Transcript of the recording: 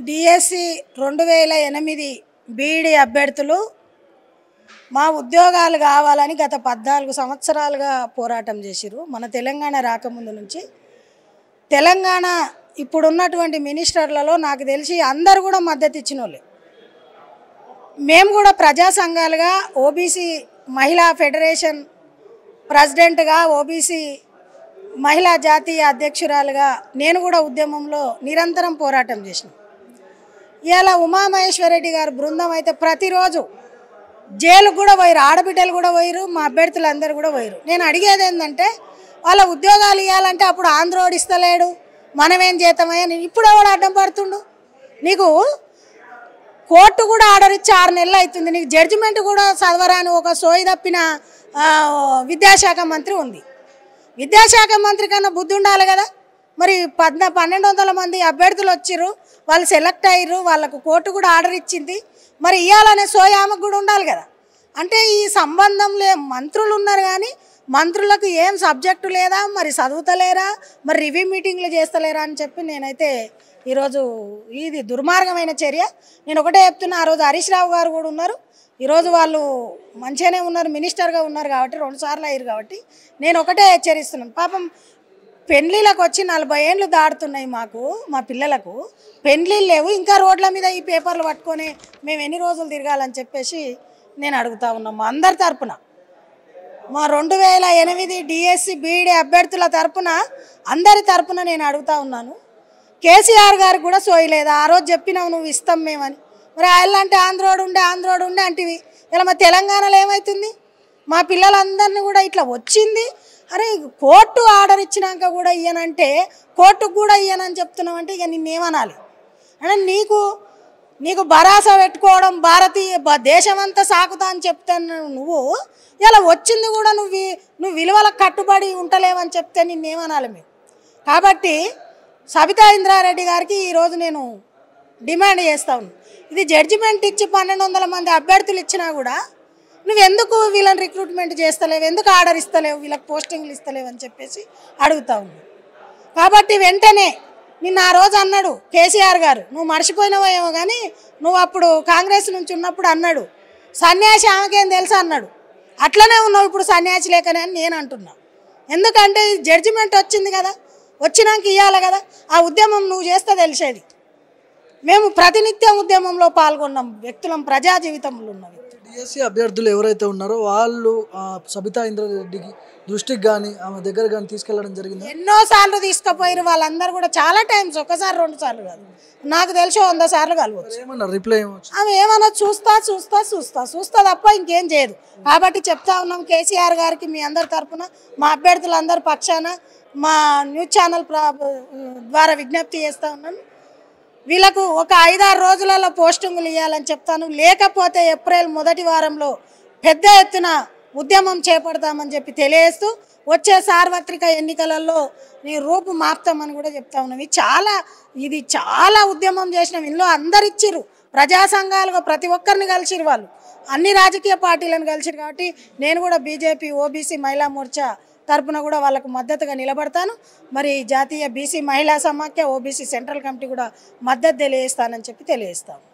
DSC రెండు వేల ఎనిమిది బీఈడి అభ్యర్థులు మా ఉద్యోగాలు కావాలని గత పద్నాలుగు సంవత్సరాలుగా పోరాటం చేసిరు మన తెలంగాణ రాకముందు నుంచి తెలంగాణ ఇప్పుడున్నటువంటి మినిస్టర్లలో నాకు తెలిసి అందరు కూడా మద్దతు ఇచ్చిన వాళ్ళే మేము కూడా ప్రజా సంఘాలుగా ఓబీసీ మహిళా ఫెడరేషన్ ప్రెసిడెంట్గా ఓబీసీ మహిళా జాతీయ అధ్యక్షురాలుగా నేను కూడా ఉద్యమంలో నిరంతరం పోరాటం చేసిన ఇలా ఉమామహేశ్వరరెడ్డి గారి బృందం అయితే ప్రతిరోజు జైలుకు కూడా పోయిరు ఆడబిడ్డలు కూడా పోయిరు మా అభ్యర్థులు అందరు కూడా పోయిరు నేను అడిగేది ఏంటంటే వాళ్ళ ఉద్యోగాలు ఇవ్వాలంటే అప్పుడు ఆంధ్రోడు ఇస్తలేడు మనమేం చేద్దామయ్యా నేను ఇప్పుడు ఎవడు అడ్డం పడుతుండు నీకు కోర్టు కూడా ఆర్డర్ ఇచ్చి ఆరు నెలలు అవుతుంది నీకు జడ్జిమెంట్ కూడా చదవరాని ఒక సోయి తప్పిన ఆ, విద్యాశాఖ మంత్రి ఉంది విద్యాశాఖ మంత్రి కన్నా బుద్ధి ఉండాలి కదా మరి పద్న పన్నెండు వందల మంది అభ్యర్థులు వచ్చిర్రు వాళ్ళు సెలెక్ట్ అయ్యారు వాళ్ళకు కోర్టు కూడా ఆర్డర్ ఇచ్చింది మరి ఇవ్వాలనే సోయి ఆమెకు కూడా ఉండాలి కదా అంటే ఈ సంబంధం లే మంత్రులు ఉన్నారు కానీ మంత్రులకు ఏం సబ్జెక్టు లేదా మరి చదువుతలేరా మరి రివ్యూ మీటింగ్లు చేస్తలేరా అని చెప్పి నేనైతే ఈరోజు ఇది దుర్మార్గమైన చర్య నేను ఒకటే చెప్తున్నా ఆ రోజు హరీష్ రావు గారు కూడా ఉన్నారు ఈరోజు వాళ్ళు మంచిగానే ఉన్నారు మినిస్టర్గా ఉన్నారు కాబట్టి రెండు సార్లు అయ్యారు కాబట్టి నేను ఒకటే హెచ్చరిస్తున్నాను పాపం పెళ్ళిళ్ళకి వచ్చి నలభై ఏళ్ళు దాడుతున్నాయి మాకు మా పిల్లలకు పెళ్ళిళ్ళు లేవు ఇంకా రోడ్ల మీద ఈ పేపర్లు పట్టుకొని మేము ఎన్ని రోజులు తిరగాలని చెప్పేసి నేను అడుగుతా ఉన్నాం మా అందరి తరపున మా రెండు వేల ఎనిమిది డిఎస్సి బీఈడి అభ్యర్థుల తరపున అందరి తరపున నేను అడుగుతా ఉన్నాను కేసీఆర్ గారికి కూడా సోయలేదు ఆ రోజు చెప్పినావు నువ్వు ఇస్తాం మేమని మరి ఆయన అంటే ఆంధ్రోడు ఉండే ఆంధ్రోడు ఉండే అంటివి ఇలా మా తెలంగాణలో ఏమవుతుంది మా పిల్లలందరినీ కూడా ఇట్లా వచ్చింది అరే కోర్టు ఆర్డర్ ఇచ్చినాక కూడా ఇయ్యనంటే కోర్టుకు కూడా ఇయ్యనని చెప్తున్నావంటే ఇక నిన్నేమనాలి అంటే నీకు నీకు భరాసా పెట్టుకోవడం భారతీయ బ- దేశమంతా సాకుతా అని చెప్తాను నువ్వు ఇలా వచ్చింది కూడా నువ్వు వి- నువ్వు విలువలకు కట్టుబడి ఉంటలేవని చెప్తే నిన్నేమనాలి మేము కాబట్టి సబితా ఇంద్రారెడ్డి గారికి ఈరోజు నేను డిమాండ్ చేస్తా ఉన్నాను ఇది జడ్జిమెంట్ ఇచ్చి పన్నెండు వందల మంది అభ్యర్థులు ఇచ్చినా కూడా నువ్వు ఎందుకు వీళ్ళని రిక్రూట్మెంట్ చేస్తలేవు ఎందుకు ఆర్డర్ ఇస్తలేవు వీళ్ళకి పోస్టింగ్లు ఇస్తలేవు అని చెప్పేసి అడుగుతా ఉన్నాను కాబట్టి వెంటనే నిన్న ఆ రోజు అన్నాడు కేసీఆర్ గారు నువ్వు మర్చిపోయినావో ఏమో కానీ నువ్వు అప్పుడు కాంగ్రెస్ నుంచి ఉన్నప్పుడు అన్నాడు సన్యాసి ఆమెకేం తెలుసా అన్నాడు అట్లనే ఉన్నావు ఇప్పుడు సన్యాసి లేకనే అని నేను అంటున్నా ఎందుకంటే ఈ జడ్జిమెంట్ వచ్చింది కదా వచ్చినాక ఇవ్వాలి కదా ఆ ఉద్యమం నువ్వు చేస్తే తెలిసేది మేము ప్రతినిత్యం ఉద్యమంలో పాల్గొన్నాం వ్యక్తులం ప్రజా జీవితంలో ఉన్న వ్యక్తులు డిఎస్సి అభ్యర్థులు ఎవరైతే ఉన్నారో వాళ్ళు ఆ, సబితా ఇంద్రారెడ్డికి దృష్టికి కానీ ఆమె దగ్గర కానీ తీసుకెళ్లడం జరిగింది ఎన్నో సార్లు తీసుకుపోయారు వాళ్ళందరూ కూడా చాలా టైమ్స్ ఒకసారి రెండు సార్లు కాదు నాకు తెలిసి వంద సార్లు కలవచ్చు ఏమన్నారు రిప్లై ఏమొచ్చు ఆమె ఏమన్నా చూస్తా చూస్తా చూస్తా చూస్తా తప్ప ఇంకేం చేయదు కాబట్టి చెప్తా ఉన్నాం కేసీఆర్ గారికి మీ అందరి తరపున మా అభ్యర్థులందరి పక్షాన మా న్యూస్ ఛానల్ ప్రా- ద్వారా విజ్ఞప్తి చేస్తా ఉన్నాను వీళ్ళకు ఒక ఐదారు రోజులలో పోస్టింగులు ఇవ్వాలని చెప్తాను లేకపోతే ఏప్రిల్ మొదటి వారంలో పెద్ద ఎత్తున ఉద్యమం చేపడతామని చెప్పి తెలియజేస్తూ వచ్చే సార్వత్రిక ఎన్నికలలో నీ రూపు మాపుతామని కూడా చెప్తా ఉన్నాం ఇది చాలా ఇది చాలా ఉద్యమం చేసినాం ఇందులో అందరు ఇచ్చిర్రు ప్రజా సంఘాలుగా ప్రతి ఒక్కరిని కలిసిరు వాళ్ళు అన్ని రాజకీయ పార్టీలను కలిసిరు కాబట్టి నేను కూడా బీజేపీ ఓబీసీ మహిళా మోర్చా తరపున కూడా వాళ్ళకు మద్దతుగా నిలబడతాను మరి జాతీయ బీసీ మహిళా సమాఖ్య ఓబీసీ సెంట్రల్ కమిటీ కూడా మద్దతు తెలియజేస్తానని చెప్పి తెలియజేస్తాను